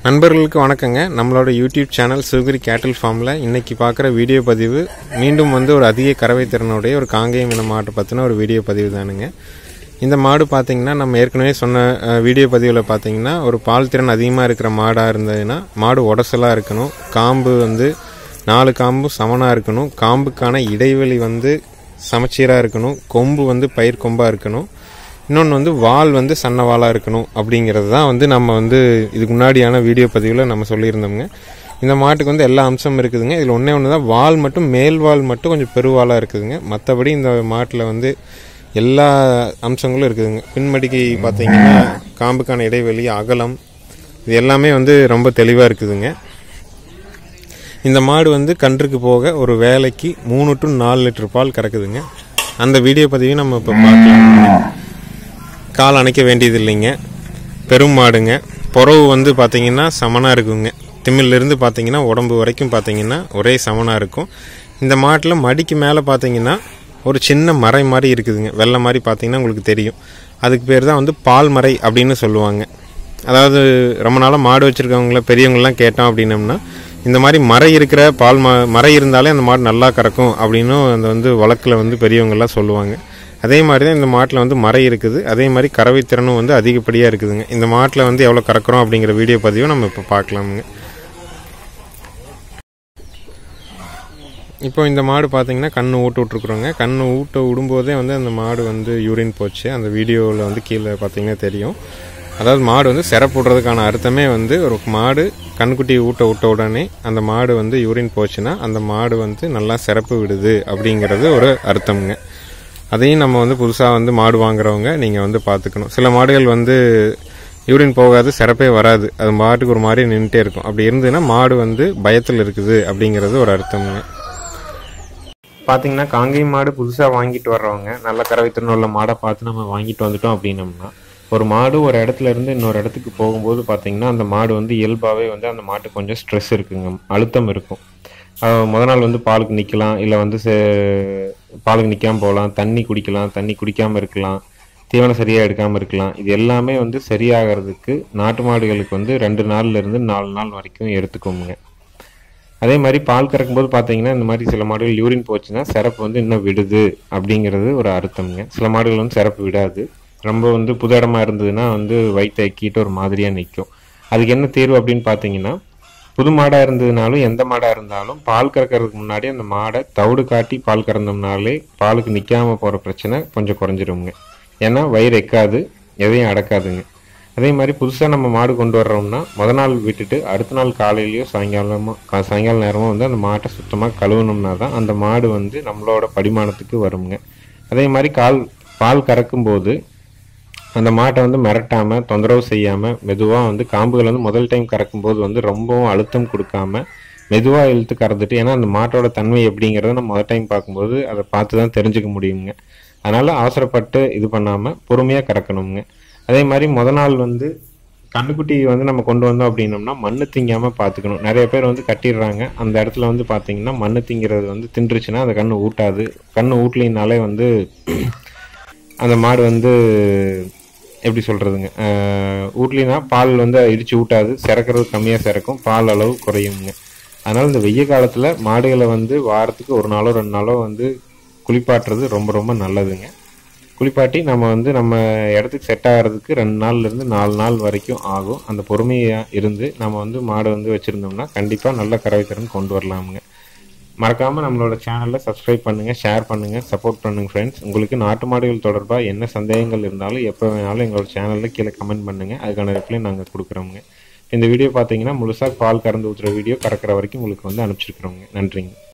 நண்பர்களுக்கு வணக்கங்க நம்மளோட யூடியூப் சேனல் சிவகிரி கேட்டில் ஃபார்மில் இன்னைக்கு பார்க்குற வீடியோ பதிவு மீண்டும் வந்து ஒரு அதிக கறவை திறனுடைய ஒரு காங்கேயம் இன மாட்டை பற்றின ஒரு வீடியோ பதிவு தானுங்க இந்த மாடு பார்த்தீங்கன்னா நம்ம ஏற்கனவே சொன்ன அஹ், வீடியோ பதிவில் பார்த்தீங்கன்னா ஒரு பால் திறன் அதிகமாக இருக்கிற மாடாக இருந்ததுன்னா மாடு உடசலாக இருக்கணும் காம்பு வந்து நாலு காம்பும் சமனாக இருக்கணும் காம்புக்கான இடைவெளி வந்து சமச்சீராக இருக்கணும் கொம்பு வந்து பயிர் கொம்பாக இருக்கணும் இன்னொன்று வந்து வால் வந்து சன்ன வாலாக இருக்கணும் அப்படிங்கிறது தான் வந்து நம்ம வந்து இதுக்கு முன்னாடியான வீடியோ பதிவில் நம்ம சொல்லியிருந்தோங்க இந்த மாட்டுக்கு வந்து எல்லா அம்சமும் இருக்குதுங்க இதில் ஒன்றே ஒன்று தான் வால் மட்டும் மேல் வால் மட்டும் கொஞ்சம் பெருவாலாக இருக்குதுங்க மற்றபடி இந்த மாட்டில் வந்து எல்லா அம்சங்களும் இருக்குதுங்க பின்மடிக்கு பார்த்தீங்கன்னா காம்புக்கான இடைவெளி அகலம் இது எல்லாமே வந்து ரொம்ப தெளிவாக இருக்குதுங்க இந்த மாடு வந்து கன்றுக்கு போக ஒரு வேலைக்கு மூணு டு நாலு லிட்டர் பால் கறக்குதுங்க அந்த வீடியோ பதிவையும் நம்ம இப்போ பார்க்கலாம் கால் அணைக்க வேண்டியது இல்லைங்க பெரும் மாடுங்க புறவு வந்து பார்த்தீங்கன்னா சமனாக இருக்குங்க திமிலிருந்து பார்த்தீங்கன்னா உடம்பு வரைக்கும் பார்த்தீங்கன்னா ஒரே சமனாக இருக்கும் இந்த மாட்டில் மடிக்கு மேலே பார்த்தீங்கன்னா ஒரு சின்ன மறை மாதிரி இருக்குதுங்க வெள்ளை மாதிரி பார்த்தீங்கன்னா உங்களுக்கு தெரியும் அதுக்கு பேர் தான் வந்து பால் மறை அப்படின்னு சொல்லுவாங்க அதாவது ரொம்ப நாளாக மாடு வச்சுருக்கவங்கள பெரியவங்களாம் கேட்டோம் அப்படின்னம்னா இந்த மாதிரி மறை இருக்கிற பால் ம மறை இருந்தாலே அந்த மாடு நல்லா கறக்கும் அப்படின்னு அந்த வந்து வழக்கில் வந்து பெரியவங்கெல்லாம் சொல்லுவாங்க அதே மாதிரி தான் இந்த மாட்டில் வந்து மறை இருக்குது அதே மாதிரி கறவை திறனும் வந்து அதிகப்படியாக இருக்குதுங்க இந்த மாட்டில் வந்து எவ்வளோ கறக்குறோம் அப்படிங்கிற வீடியோ பதிவை நம்ம இப்போ பார்க்கலாமுங்க இப்போ இந்த மாடு பார்த்தீங்கன்னா கண்ணு ஊட்ட விட்ருக்குறோங்க கண்ணு ஊட்ட விடும்போதே வந்து அந்த மாடு வந்து யூரின் போச்சு அந்த வீடியோவில் வந்து கீழே பார்த்தீங்கன்னா தெரியும் அதாவது மாடு வந்து சிறப்பு விடுறதுக்கான அர்த்தமே வந்து ஒரு மாடு கண்ணுக்குட்டி ஊட்ட விட்ட உடனே அந்த மாடு வந்து யூரின் போச்சுன்னா அந்த மாடு வந்து நல்லா சிறப்பு விடுது அப்படிங்கிறது ஒரு அர்த்தம்ங்க அதையும் நம்ம வந்து புதுசாக வந்து மாடு வாங்குறவங்க நீங்கள் வந்து பார்த்துக்கணும் சில மாடுகள் வந்து யூரின் போகாது சிறப்பே வராது அது மாட்டுக்கு ஒரு மாதிரி நின்றுட்டே இருக்கும் அப்படி இருந்ததுன்னா மாடு வந்து பயத்தில் இருக்குது அப்படிங்கிறது ஒரு அர்த்தம்ங்க பார்த்தீங்கன்னா காங்கை மாடு புதுசாக வாங்கிட்டு வர்றவங்க நல்ல கறவை திறன் உள்ள மாடை பார்த்து நம்ம வாங்கிட்டு வந்துட்டோம் அப்படின்னம்னா ஒரு மாடு ஒரு இடத்துல இருந்து இன்னொரு இடத்துக்கு போகும்போது பார்த்தீங்கன்னா அந்த மாடு வந்து இயல்பாகவே வந்து அந்த மாட்டுக்கு கொஞ்சம் ஸ்ட்ரெஸ் இருக்குங்க அழுத்தம் இருக்கும் அஹ் முத நாள் வந்து பாலுக்கு நிற்கலாம் இல்லை வந்து சே- பாலுக்கு நிற்காம போகலாம் தண்ணி குடிக்கலாம் தண்ணி குடிக்காமல் இருக்கலாம் தீவனம் சரியாக எடுக்காமல் இருக்கலாம் இது எல்லாமே வந்து சரியாகிறதுக்கு நாட்டு மாடுகளுக்கு வந்து ரெண்டு நாள்ல இருந்து நாலு நாள் வரைக்கும் எடுத்துக்கோங்க அதே மாதிரி பால் கறக்கும்போது பார்த்தீங்கன்னா இந்த மாதிரி சில மாடுகள் யூரின் போச்சுன்னா சிறப்பு வந்து இன்னும் விடுது அப்படிங்கிறது ஒரு அர்த்தம்ங்க சில மாடுகள் வந்து சிறப்பு விடாது ரொம்ப வந்து புது இடமா இருந்ததுன்னா வந்து வயிற்று அக்கிட்டு ஒரு மாதிரியாக நிற்கும் அதுக்கு என்ன தீர்வு அப்படின்னு பார்த்தீங்கன்னா புது மாடாக இருந்ததுனாலும் எந்த மாடாக இருந்தாலும் பால் கறக்கறதுக்கு முன்னாடி அந்த மாடை தவிடு காட்டி பால் கறந்தோம்னாலே பாலுக்கு நிற்காம போகிற பிரச்சனை கொஞ்சம் குறைஞ்சிருங்க ஏன்னா வயிறு எக்காது எதையும் அடக்காதுங்க அதே மாதிரி புதுசாக நம்ம மாடு கொண்டு வர்றோம்னா முத நாள் விட்டுட்டு அடுத்த நாள் காலையிலயோ சாயங்காலமோ கா- சாயங்கால நேரமோ வந்து அந்த மாட்டை சுத்தமாக கழுவுனோம்னா தான் அந்த மாடு வந்து நம்மளோட படிமானத்துக்கு வருங்க அதே மாதிரி கால் பால் கறக்கும்போது அந்த மாட்டை வந்து மிரட்டாம தொந்தரவு செய்யாம மெதுவா வந்து காம்புகள் வந்து முதல் டைம் கறக்கும்போது வந்து ரொம்பவும் அழுத்தம் கொடுக்காம மெதுவா இழுத்து கறந்துட்டு ஏன்னா அந்த மாட்டோட தன்மை எப்படிங்கிறத நம்ம முதல் டைம் பார்க்கும்போது அதை பார்த்து தான் தெரிஞ்சுக்க முடியுங்க அதனால அவசரப்பட்டு இது பண்ணாம பொறுமையா கறக்கணுங்க அதே மாதிரி முத நாள் வந்து கண்ணுக்குட்டி வந்து நம்ம கொண்டு வந்தோம் அப்படின்னோம்னா மண்ணு திங்காம பார்த்துக்கணும் நிறைய பேர் வந்து கட்டிடுறாங்க அந்த இடத்துல வந்து பார்த்தீங்கன்னா மண்ணு திங்கிறது வந்து தின்றுச்சுன்னா அந்த கண்ணு ஊட்டாது கண்ணு ஊட்டலினாலே வந்து அந்த மாடு வந்து எப்படி சொல்றதுங்க அஹ் ஊட்லினா பால் வந்து இடிச்சு ஊட்டாது சிறக்கிறது கம்மியாக சிறக்கும் பால் அளவு குறையுங்க அதனால இந்த வெய்ய காலத்துல மாடுகளை வந்து வாரத்துக்கு ஒரு நாளோ ரெண்டு நாளோ வந்து குளிப்பாட்டுறது ரொம்ப ரொம்ப நல்லதுங்க குளிப்பாட்டி நம்ம வந்து நம்ம இடத்துக்கு செட் ஆகிறதுக்கு ரெண்டு நாள்ல இருந்து நாலு நாள் வரைக்கும் ஆகும் அந்த பொறுமையா இருந்து நம்ம வந்து மாடு வந்து வச்சிருந்தோம்னா கண்டிப்பா நல்ல கறவை திறன் கொண்டு வரலாமுங்க மறக்காம நம்மளோட சேனலை சப்ஸ்கிரைப் பண்ணுங்க ஷேர் பண்ணுங்க சப்போர்ட் பண்ணுங்க ஃப்ரெண்ட்ஸ் உங்களுக்கு நாட்டு மாடுகள் தொடர்பா என்ன சந்தேகங்கள் இருந்தாலும் எப்போ வேணாலும் எங்களோட சேனல்ல கீழே கமெண்ட் பண்ணுங்க அதுக்கான ரிப்ளை நாங்கள் கொடுக்குறோங்க இந்த வீடியோ பார்த்தீங்கன்னா முழுசா பால் கறந்து ஊற்றுற வீடியோ கறக்கிற வரைக்கும் உங்களுக்கு வந்து அனுப்பிச்சிருக்கிறோங்க நன்றிங்க